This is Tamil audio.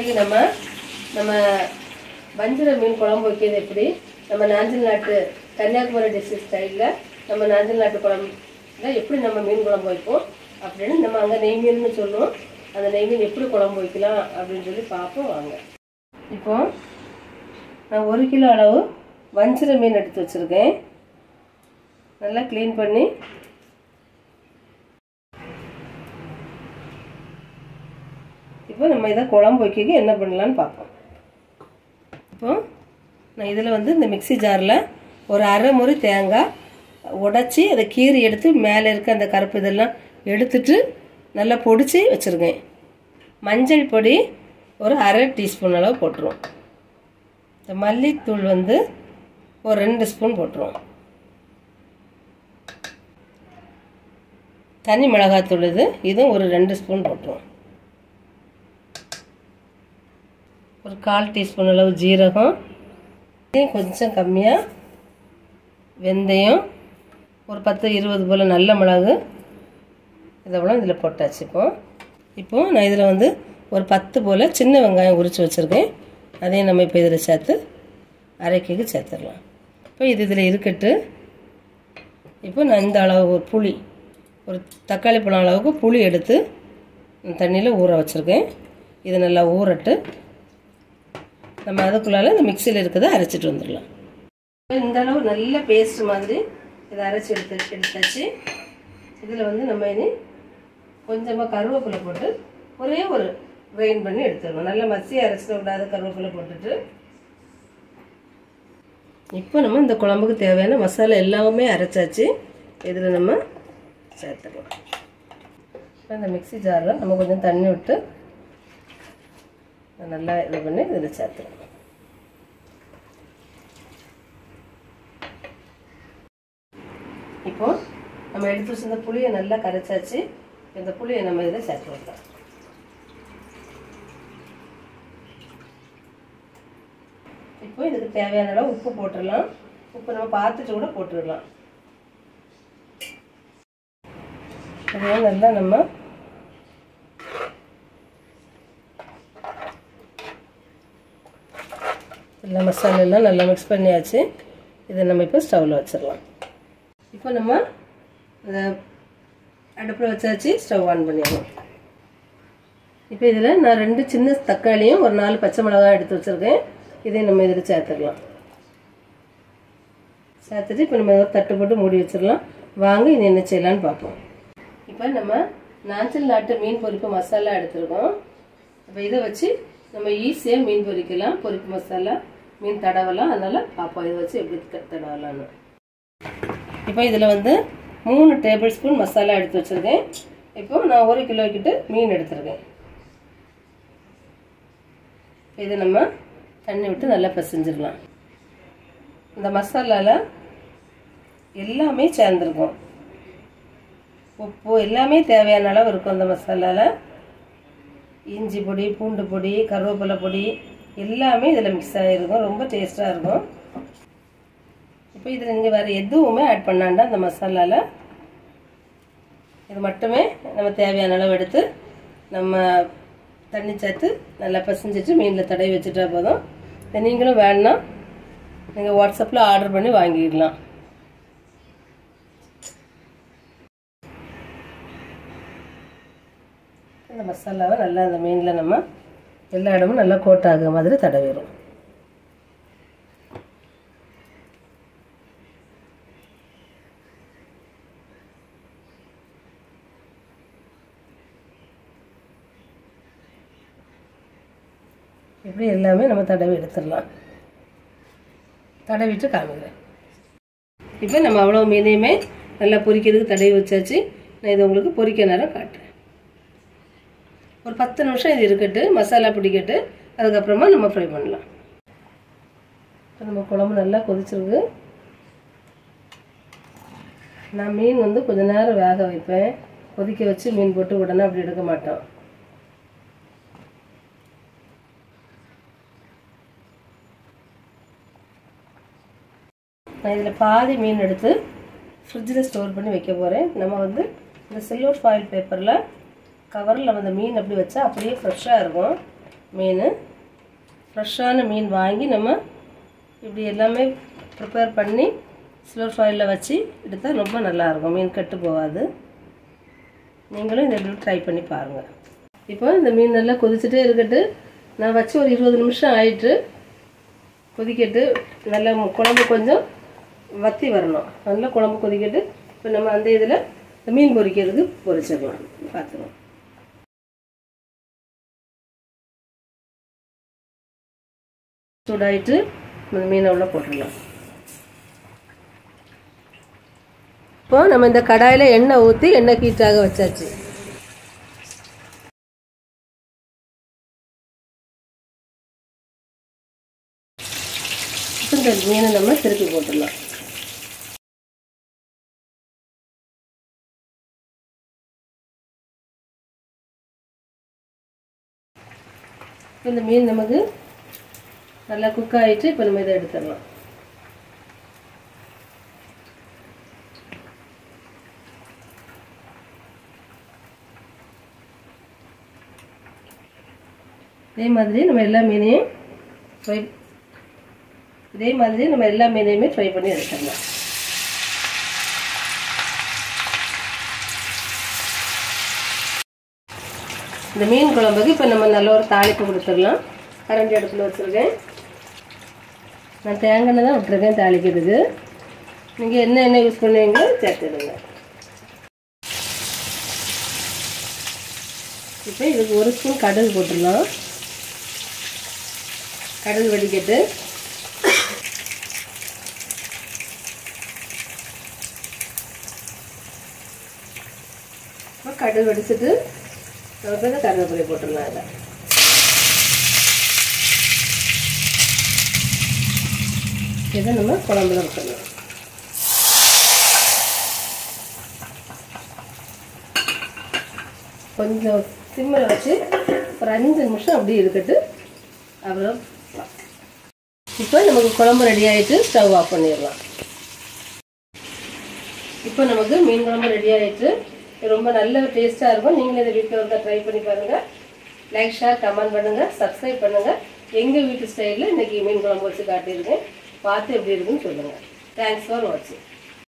இன்னைக்கு நம்ம நம்ம வஞ்சிர மீன் குழம்பு வைக்கிறது எப்படி நம்ம நாஞ்சில் நாட்டு கன்னியாகுமரி டிஸ்ட்ரிக்ட் ஸ்டைலில் நம்ம நாஞ்சில் நாட்டு குழம்புல எப்படி நம்ம மீன் குழம்பு வைப்போம் அப்படின்னு நம்ம அங்கே நெய் மீன்னு சொல்லுவோம் அந்த நெய் மீன் எப்படி குழம்பு வைக்கலாம் அப்படின்னு சொல்லி பார்ப்போம் வாங்க இப்போ நான் ஒரு கிலோ அளவு வஞ்சிர மீன் எடுத்து வச்சுருக்கேன் நல்லா க்ளீன் பண்ணி இப்போ நம்ம இதை குழம்பு வைக்க என்ன பண்ணலான்னு பார்ப்போம் இப்போ நான் இதில் வந்து இந்த மிக்ஸி ஜாரில் ஒரு அரை முறி தேங்காய் உடச்சி அதை கீறி எடுத்து மேலே இருக்க அந்த கருப்பு இதெல்லாம் எடுத்துட்டு நல்லா பொடிச்சு வச்சுருக்கேன் மஞ்சள் பொடி ஒரு அரை டீஸ்பூன் அளவு போட்டுருவோம் இந்த மல்லித்தூள் வந்து ஒரு ரெண்டு ஸ்பூன் போட்டுருவோம் தனி மிளகாத்தூள் இது இதுவும் ஒரு ரெண்டு ஸ்பூன் போட்டுருவோம் ஒரு கால் டீஸ்பூன் அளவு ஜீரகம் இதையும் கொஞ்சம் கம்மியாக வெந்தயம் ஒரு பத்து இருபது போல் நல்ல மிளகு இதெல்லாம் இதில் போட்டாச்சு இப்போ இப்போது நான் இதில் வந்து ஒரு பத்து போல் சின்ன வெங்காயம் உரித்து வச்சுருக்கேன் அதையும் நம்ம இப்போ இதில் சேர்த்து அரைக்கைக்கு சேர்த்துடலாம் இப்போ இது இதில் இருக்கட்டு இப்போ நான் இந்த அளவு புளி ஒரு தக்காளி பழம் அளவுக்கு புளி எடுத்து தண்ணியில் ஊற வச்சுருக்கேன் இது நல்லா ஊறட்டு நம்ம அதுக்குள்ளால இந்த மிக்சியில் இருக்கிறத அரைச்சிட்டு வந்துடலாம் இந்த அளவு நல்ல பேஸ்ட் மாதிரி இதை அரைச்சி எடுத்து எடுத்தாச்சு இதில் வந்து நம்ம இனி கொஞ்சமாக கருவேப்பிலை போட்டு ஒரே ஒரு கிரைண்ட் பண்ணி எடுத்துடணும் நல்லா மசி அரைச்சிட விடாத கருவேப்பிலை போட்டுட்டு இப்போ நம்ம இந்த குழம்புக்கு தேவையான மசாலா எல்லாமே அரைச்சாச்சு இதில் நம்ம சேர்த்துக்கலாம் இப்போ இந்த மிக்சி ஜாரில் நம்ம கொஞ்சம் தண்ணி விட்டு நல்லா இது பண்ணி இதில் சேர்த்துக்கலாம் இப்போ நம்ம எடுத்து வச்சிருந்த புளியை நல்லா கரைச்சாச்சு இந்த புளியை நம்ம இதில் சேர்த்து வைக்கலாம் இப்போ இதுக்கு தேவையான அளவு உப்பு போட்டுடலாம் உப்பு நம்ம பார்த்துட்டு கூட போட்டுடலாம் அதையும் நல்லா நம்ம எல்லா மசாலெல்லாம் நல்லா மிக்ஸ் பண்ணியாச்சு இதை நம்ம இப்போ ஸ்டவ்வில் வச்சிடலாம் இப்போ நம்ம இதை அடுப்பில் வச்சாச்சு ஸ்டவ் ஆன் பண்ணிடலாம் இப்போ இதில் நான் ரெண்டு சின்ன தக்காளியும் ஒரு நாலு பச்சை மிளகாய் எடுத்து வச்சுருக்கேன் இதையும் நம்ம இதில் சேர்த்துடலாம் சேர்த்துட்டு இப்போ நம்ம ஒரு தட்டு போட்டு மூடி வச்சிடலாம் வாங்க இது என்ன செய்யலான்னு பார்ப்போம் இப்போ நம்ம நாஞ்சல் நாட்டு மீன் பொரிப்பு மசாலா எடுத்துருக்கோம் இப்போ இதை வச்சு நம்ம ஈஸியாக மீன் பொரிக்கலாம் பொரிப்பு மசாலா மீன் தடவலாம் அதனால் பார்ப்போம் இதை வச்சு எப்படி தடவலான்னு இப்போ இதில் வந்து மூணு டேபிள் ஸ்பூன் மசாலா எடுத்து வச்சுருக்கேன் இப்போ நான் ஒரு கிலோ கிட்ட மீன் எடுத்துருக்கேன் இதை நம்ம தண்ணி விட்டு நல்லா பிசைஞ்சிடலாம் இந்த மசாலாவில் எல்லாமே சேர்ந்துருக்கும் உப்பு எல்லாமே தேவையான அளவு இருக்கும் அந்த மசாலாவில் இஞ்சி பொடி பூண்டு பொடி கருவேப்பிலை பொடி எல்லாமே இதில் மிக்ஸ் ஆகிருக்கும் ரொம்ப டேஸ்ட்டாக இருக்கும் இப்போ இதில் நீங்கள் வேறு எதுவுமே ஆட் பண்ணாண்டா அந்த மசாலாவில் இது மட்டுமே நம்ம தேவையான அளவு எடுத்து நம்ம தண்ணி சேர்த்து நல்லா பசஞ்சிட்டு மீனில் தடவி வச்சுட்டா போதும் இதை நீங்களும் வேணும்னா நீங்கள் வாட்ஸ்அப்பில் ஆர்டர் பண்ணி வாங்கிக்கலாம் இந்த மசாலாவை நல்லா அந்த மீனில் நம்ம எல்லா இடமும் நல்லா கோட் ஆகுற மாதிரி தடவிடும் இப்படி எல்லாமே நம்ம தடவி எடுத்துடலாம் தடவிட்டு காமிக்கிறேன் இப்போ நம்ம அவ்வளோ மீனையுமே நல்லா பொரிக்கிறதுக்கு தடவி வச்சாச்சு நான் இது உங்களுக்கு பொரிக்க நேரம் காட்டுறேன் ஒரு பத்து நிமிஷம் இது இருக்கட்டு மசாலா பிடிக்கட்டு அதுக்கப்புறமா நம்ம ஃப்ரை பண்ணலாம் இப்போ நம்ம குழம்பு நல்லா கொதிச்சிருக்கு நான் மீன் வந்து கொஞ்ச நேரம் வேக வைப்பேன் கொதிக்க வச்சு மீன் போட்டு உடனே அப்படி எடுக்க மாட்டோம் நான் இதில் பாதி மீன் எடுத்து ஃப்ரிட்ஜில் ஸ்டோர் பண்ணி வைக்க போகிறேன் நம்ம வந்து இந்த சில்வர் ஃபாயில் பேப்பரில் கவரில் வந்து மீன் அப்படி வச்சா அப்படியே ஃப்ரெஷ்ஷாக இருக்கும் மீன் ஃப்ரெஷ்ஷான மீன் வாங்கி நம்ம இப்படி எல்லாமே ப்ரிப்பேர் பண்ணி ஸ்லோ ஃபாயிலில் வச்சு எடுத்தால் ரொம்ப நல்லாயிருக்கும் மீன் கெட்டு போகாது நீங்களும் இதை எப்படி ட்ரை பண்ணி பாருங்கள் இப்போ இந்த மீன் நல்லா கொதிச்சுட்டே இருக்கட்டு நான் வச்சு ஒரு இருபது நிமிஷம் ஆயிட்டு கொதிக்கட்டு நல்லா மு- குழம்பு கொஞ்சம் வத்தி வரணும் நல்லா குழம்பு கொதிக்கட்டு இப்போ நம்ம அந்த இதில் இந்த மீன் பொரிக்கிறதுக்கு பொரிச்சிடலாம் பார்த்துக்கலாம் சூடாயிட்டு இந்த மீனை உள்ள போட்டுடலாம் இப்போ நம்ம இந்த கடாயில் எண்ணெய் ஊற்றி எண்ணெய் ஹீட்டாக வச்சாச்சு இப்போ இந்த மீனை நம்ம திருப்பி போட்டுடலாம் இப்ப இந்த மீன் நமக்கு நல்லா குக் ஆகிட்டு இப்போ நம்ம இதை எடுத்துடலாம் இதே மாதிரி நம்ம எல்லா மீனையும் ஃப்ரை இதே மாதிரி நம்ம எல்லா மீனையுமே ஃப்ரை பண்ணி எடுத்துடலாம் இந்த மீன் குழம்புக்கு இப்போ நம்ம நல்ல ஒரு தாளிப்பு கொடுத்துடலாம் கரண்டி அடுப்பில் வச்சுருக்கேன் நான் தேங்காய் தான் விட்டுருக்கேன் தாளிக்கிறதுக்கு நீங்கள் என்ன எண்ணெய் யூஸ் பண்ணுவீங்களோ சேர்த்துடுங்க இப்போ இதுக்கு ஒரு ஸ்பூன் கடுகு போட்டுடலாம் கடுகு வெடிக்கட்டு இப்போ கடுகு வெடிச்சிட்டு நமக்கு இந்த கருவேப்பிலை போட்டுடலாம் அதில் இதை நம்ம குழம்புல விட்டுடலாம் கொஞ்சம் சிம்மில் வச்சு ஒரு அஞ்சு நிமிஷம் அப்படியே இருக்கட்டு அப்புறம் இப்போ நமக்கு குழம்பு ரெடி ஆகிட்டு ஸ்டவ் ஆஃப் பண்ணிடலாம் இப்போ நமக்கு மீன் குழம்பு ரெடி ஆகிட்டு ரொம்ப நல்ல டேஸ்ட்டாக இருக்கும் நீங்களும் இதை வீட்டில் வந்து ட்ரை பண்ணி பாருங்கள் லைக் ஷேர் கமெண்ட் பண்ணுங்கள் சப்ஸ்கிரைப் பண்ணுங்கள் எங்கள் வீட்டு ஸ்டைலில் இன்றைக்கி மீன் குழம்பு வச்சு காட்டியிருக்கேன் பார்த்து எப்படி இருக்குன்னு சொல்லுங்கள் தேங்க்ஸ் ஃபார் வாட்சிங்